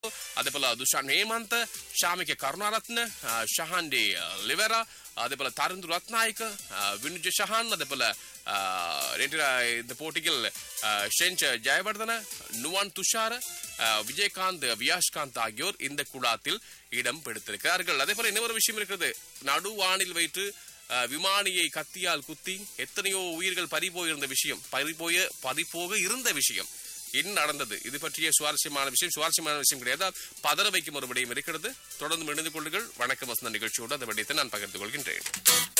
அதே போல துஷான் ஹேமந்த் ஷாமிக கருணாரத்ன அஹ், ஷஹாண்டி அஹ், லிவரா அதே போல தருந்து ரத்நாயக் அஹ், வினுஜ ஷஹான் அதே போல அஹ், நேற்று, அஹ், இந்த போட்டியில் அஹ், ஷென்ச் ஜெயவர்தன நுவான் துஷார அஹ், விஜயகாந்த் வியாஷ்காந்த் ஆகியோர் இந்த குழாத்தில் இடம் பிடித்திருக்கிறார்கள் அதே போல இன்னொரு விஷயம் இருக்கிறது நடுவானில் வைத்து அஹ், விமானியை கத்தியால் குத்தி எத்தனையோ உயிர்கள் பறிபோயிருந்த விஷயம் பறிபோய பறிபோக இருந்த விஷயம் என்ன நடந்தது இது பற்றிய சுவாரஸ்யமான விஷயம் சுவாரஸ்யமான விஷயம் கிடையாது பதற வைக்கும் ஒரு விடயம் இருக்கிறது தொடர்ந்து இணைந்து கொள்ளுங்கள் வணக்கம் வசந்த நிகழ்ச்சியோடு அந்த விடயத்தை நான் பகிர்ந்து கொள்கின்றேன்